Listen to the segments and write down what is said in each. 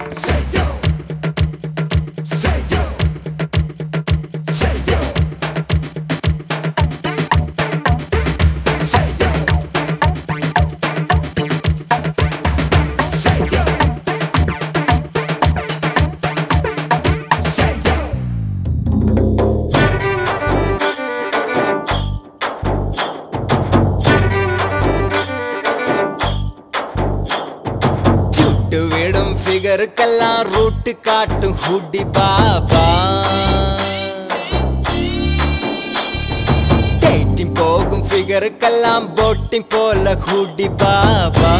Say yo. Say yo. Say yo. Say yo. Say yo. Say yo. சுட்டு விடும் ஃபிகருக்கெல்லாம் route காட்டும் ஹுடி பாபா டேட்டிங் போகும் ஃபிகருக்கெல்லாம் போட்டிங் போல ஹுடி பாபா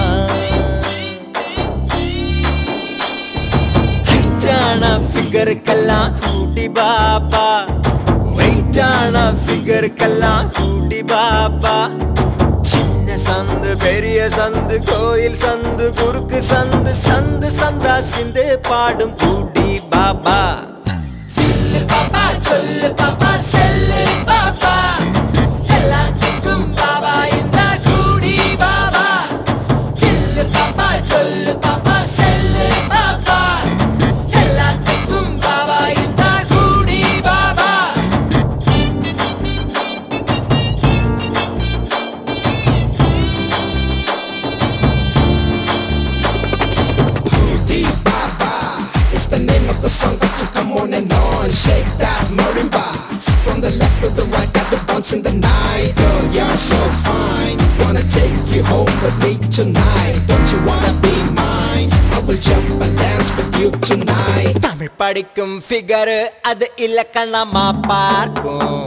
ஹைட்டான ஃபிகருக்கெல்லாம் ஹுடி பாபா வெயிட்டான ஃபிகருக்கெல்லாம் ஹுடி பாபா சின்ன சந்து பெரிய சந்து கோயில் சந்து குறுக்கு சந்து சந்து சந்தா சிந்து பாடும் கூடி பாபா சொல்லு பாப்பா சொல்லு பாப்பா செல்லு பாப்பா எல்லாத்துக்கும் பாபா இந்த கூடி பாபா சொல்லு பாப்பா சொல்லு பாப்பா செல்லு பாப்பா எல்லாத்துக்கும் பாபா இந்த கூடி Baba It's the name of the song that you come on and on. Shake that marimba. From the left to the right, got the bounce in the night. Girl, you're so fine. Wanna take you home with me tonight. Don't you wanna be mine? I will jump and dance with you tonight. Tamil படிக்கும் figure அது இலக்கணமா பார்க்கும்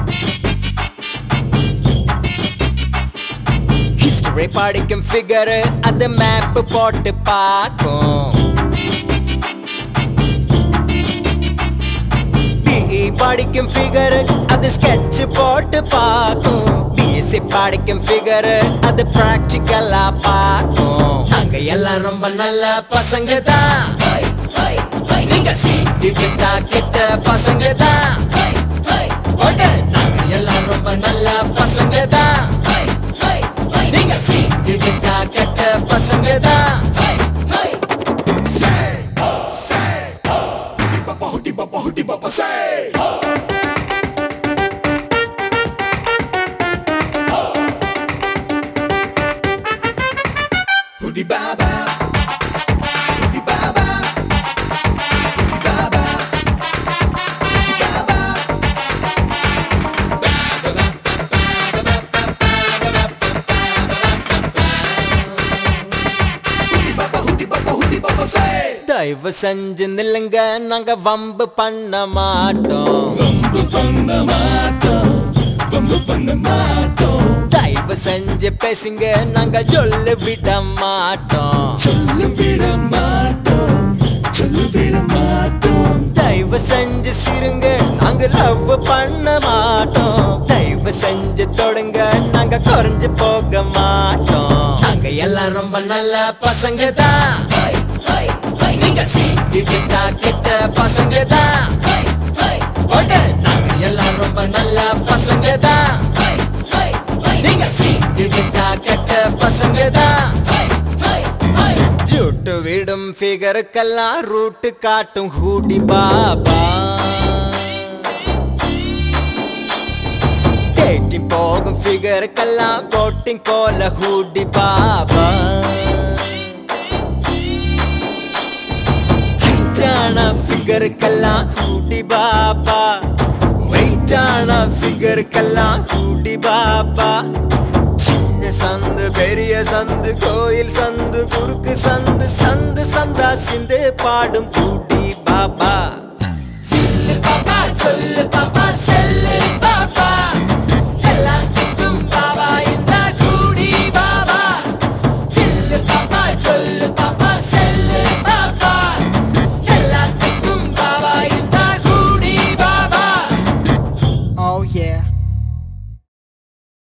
history படிக்கும் figure அது map போட்டு பார்க்கும் BE படிக்கும் figure அது sketch போட்டு பார்க்கும் பிஎஸ்சி படிக்கும் ஃபிகர் அது பிராக்டிக்கலா பார்க்கும் அங்க எல்லாம் ரொம்ப நல்ல பசங்க தான் நீங்க சீட்டு கிட்டா கிட்ட பசங்க தான் நாங்க எல்லாம் ரொம்ப நல்ல பசங்க தான் நீங்க சீட்டு கிட்டா கெட்ட பசங்க தான் Say, say. Hoodie baba, hoodie baba, hoodie baba, say. Hoodie baba. Hoodie baba. Hoodie baba. Hoodie baba. Hoodie baba, hoodie baba, hoodie baba, say. தயவு செஞ்சு நில்லுங்க நாங்க வம்பு பண்ண மாட்டோம் வம்பு பண்ண மாட்டோம் வம்பு பண்ண மாட்டோம் தயவு செஞ்சு பேசுங்க நாங்க சொல்ல விட மாட்டோம் சொல்ல விட மாட்டோம் சொல்ல விட மாட்டோம் தயவு செஞ்சு சிறுங்க நாங்க லவ் பண்ண மாட்டோம் தயவு செஞ்சு தொடுங்க நாங்க குறைஞ்சு போக மாட்டோம் நாங்க எல்லாம் ரொம்ப நல்ல பசங்க தான் நீங்க சீட்டு கிட்டா கிட்ட பசங்க தான் நாங்க எல்லாம் ரொம்ப நல்ல பசங்க தான் நீங்க சீட்டு கிட்டா கெட்ட பசங்க தான் சுட்டு விடும் ஃபிகருக்கெல்லாம் ரூட்டு காட்டும் ஹூடி பாபா டேட்டிங் போகும் ஃபிகருக்கெல்லாம் போட்டிங் போல ஹூடி பாபா ஹைட்டான ஃபிகருக்கெல்லாம் ஹூடி பாபா வெயிட்டான ஃபிகருக்கெல்லாம் ஹூடி பாபா சின்ன சந்து பெரிய சந்து கோயில் சந்து குறுக்கு சந்து சந்து சந்தா சிந்து பாடும் கூடி பாபா சொல்லு பாப்பா சொல்லு பாப்பா செல்லு பாப்பா எல்லாத்துக்கும் பாபா இந்த கூடி பாபா சொல்லு பாப்பா சொல்லு